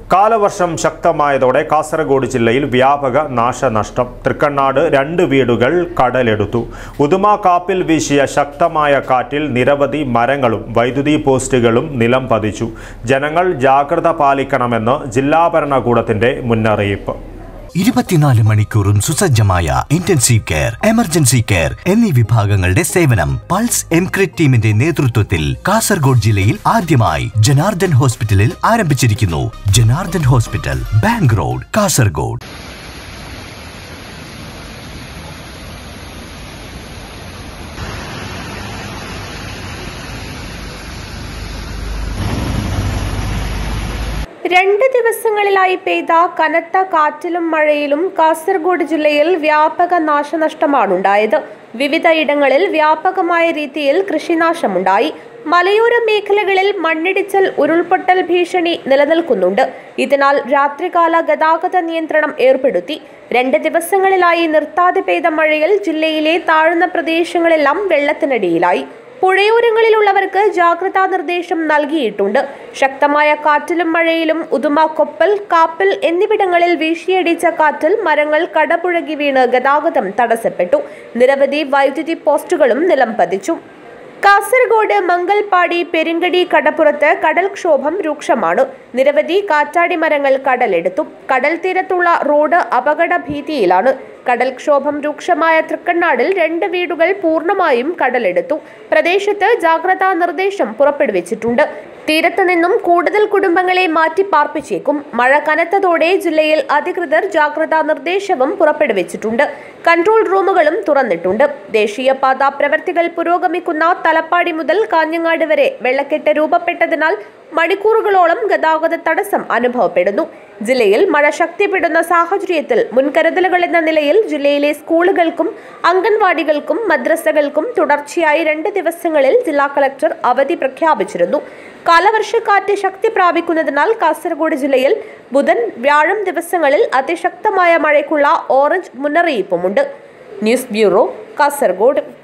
കാലവർഷം ശക്തമായതോടെ കാസർഗോഡ് ജില്ലയിൽ വ്യാപക നാശനഷ്ടം തൃക്കണ്ണാട് രണ്ട് വീടുകൾ കടലെടുത്തു ഉദുമ കാപ്പിൽ വീശിയ ശക്തമായ കാറ്റിൽ നിരവധി മരങ്ങളും വൈദ്യുതി പോസ്റ്റുകളും നിലം പതിച്ചു ജനങ്ങൾ ജാഗ്രത പാലിക്കണമെന്ന് ജില്ലാ ഭരണകൂടത്തിന്റെ മുന്നറിയിപ്പ് ഇരുപത്തിനാല് മണിക്കൂറും സുസജ്ജമായ ഇന്റൻസീവ് കെയർ എമർജൻസി കെയർ എന്നീ വിഭാഗങ്ങളുടെ സേവനം പൾസ് എംക്രിറ്റ് ടീമിന്റെ നേതൃത്വത്തിൽ കാസർഗോഡ് ജില്ലയിൽ ആദ്യമായി ജനാർദ്ദൻ ഹോസ്പിറ്റലിൽ ആരംഭിച്ചിരിക്കുന്നു Janardhan hospital bank road Kasaragod രണ്ട് ദിവസങ്ങളിലായി പെയ്ത കനത്ത കാറ്റിലും മഴയിലും കാസർഗോഡ് ജില്ലയിൽ വ്യാപക നാശനഷ്ടമാണുണ്ടായത് വിവിധ ഇടങ്ങളിൽ വ്യാപകമായ രീതിയിൽ കൃഷിനാശമുണ്ടായി മലയോര മേഖലകളിൽ മണ്ണിടിച്ചൽ ഉരുൾപൊട്ടൽ ഭീഷണി നിലനിൽക്കുന്നുണ്ട് ഇതിനാൽ രാത്രികാല ഗതാഗത നിയന്ത്രണം ഏർപ്പെടുത്തി രണ്ട് ദിവസങ്ങളിലായി നിർത്താതെ പെയ്ത മഴയിൽ ജില്ലയിലെ താഴ്ന്ന പ്രദേശങ്ങളെല്ലാം വെള്ളത്തിനടിയിലായി പുഴയോരങ്ങളിലുള്ളവർക്ക് ജാഗ്രതാ നിർദ്ദേശം നൽകിയിട്ടുണ്ട് ശക്തമായ കാറ്റിലും മഴയിലും ഉദുമ കൊപ്പൽ കാപ്പൽ എന്നിവിടങ്ങളിൽ വീശിയടിച്ച കാറ്റിൽ മരങ്ങൾ കടപുഴകി വീണ് ഗതാഗതം തടസ്സപ്പെട്ടു നിരവധി വൈദ്യുതി പോസ്റ്റുകളും നിലം പതിച്ചു കാസർഗോഡ് മംഗൽപാടി പെരിങ്കടി കടപ്പുറത്ത് കടൽക്ഷോഭം രൂക്ഷമാണ് നിരവധി കാറ്റാടി മരങ്ങൾ കടലെടുത്തു കടൽ തീരത്തുള്ള റോഡ് അപകട ഭീതിയിലാണ് കടൽക്ഷോഭം രൂക്ഷമായ തൃക്കണ്ണാടിൽ രണ്ട് വീടുകൾ പൂർണ്ണമായും കടലെടുത്തു പ്രദേശത്ത് ജാഗ്രതാ നിർദ്ദേശം പുറപ്പെടുവിച്ചിട്ടുണ്ട് തീരത്ത് നിന്നും കൂടുതൽ കുടുംബങ്ങളെ മാറ്റി പാർപ്പിച്ചേക്കും മഴ കനത്തതോടെ ജില്ലയിൽ അധികൃതർ ജാഗ്രതാ നിർദ്ദേശവും പുറപ്പെടുവിച്ചിട്ടുണ്ട് കൺട്രോൾ റൂമുകളും തുറന്നിട്ടുണ്ട് ദേശീയപാത പ്രവർത്തികൾ പുരോഗമിക്കുന്ന തലപ്പാടി മുതൽ കാഞ്ഞങ്ങാട് വരെ വെള്ളക്കെട്ട് രൂപപ്പെട്ടതിനാൽ മണിക്കൂറുകളോളം ഗതാഗത തടസ്സം അനുഭവപ്പെടുന്നു ജില്ലയിൽ മഴ ശക്തിപ്പെടുന്ന സാഹചര്യത്തിൽ മുൻകരുതലുകൾ എന്ന നിലയിൽ ജില്ലയിലെ സ്കൂളുകൾക്കും അംഗൻവാടികൾക്കും മദ്രസകൾക്കും തുടർച്ചയായി രണ്ട് ദിവസങ്ങളിൽ ജില്ലാ കളക്ടർ അവധി പ്രഖ്യാപിച്ചിരുന്നു കാലവർഷക്കാറ്റ് ശക്തി പ്രാപിക്കുന്നതിനാൽ കാസർഗോഡ് ജില്ലയിൽ ബുധൻ വ്യാഴം ദിവസങ്ങളിൽ അതിശക്തമായ മഴയ്ക്കുള്ള ഓറഞ്ച് മുന്നറിയിപ്പുമുണ്ട് ന്യൂസ് ബ്യൂറോ കാസർഗോഡ്